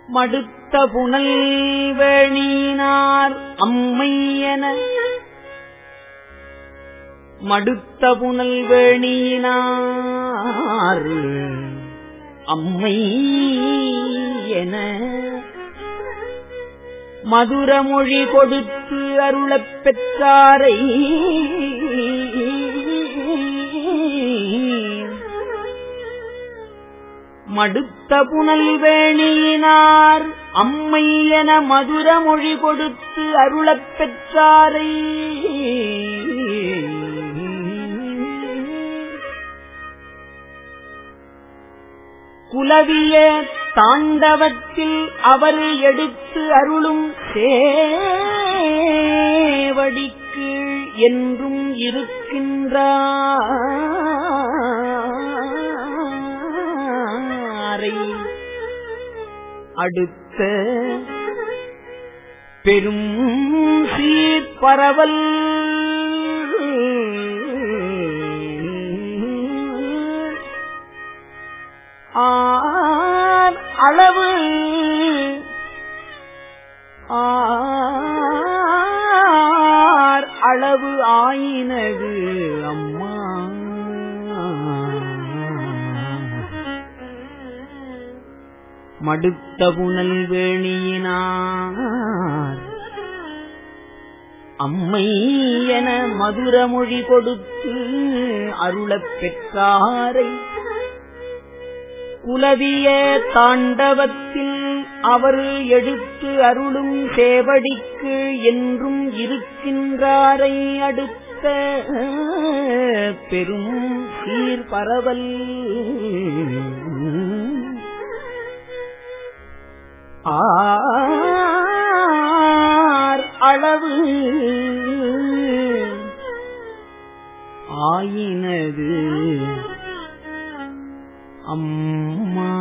மடுத்த புனல் வேணினார் அம்மையன மடுத்த புனல் வேணினார் அம்மை என மதுரமொழி கொடுத்து அருளப் பெற்றாரை மடுத்த புனல் வேணியினார் அம்மை என மதுரமொழி கொடுத்து அருளப் பெற்றாரை குலவிய தாண்டவத்தில் அவர் எடுத்து அருளும் சேவடிக்கு என்றும் இருக்கின்றாரை அடுத்த பெரும் சீர் பரவல் ஆர் அளவு ஆர் அளவு ஆயினது அம்மா மடுத்த புனல் வேணியினார் அம்மை என மதுரமொழி கொடுத்து அருளப் பெற்றாரை குலவிய தாண்டவத்தில் அவர் எடுத்து அருளும் சேவடிக்கு என்றும் இருக்கின்றாரை அடுத்த பெரும் சீர் பரவல் ஆர் அளவு ஆயினது அம்மா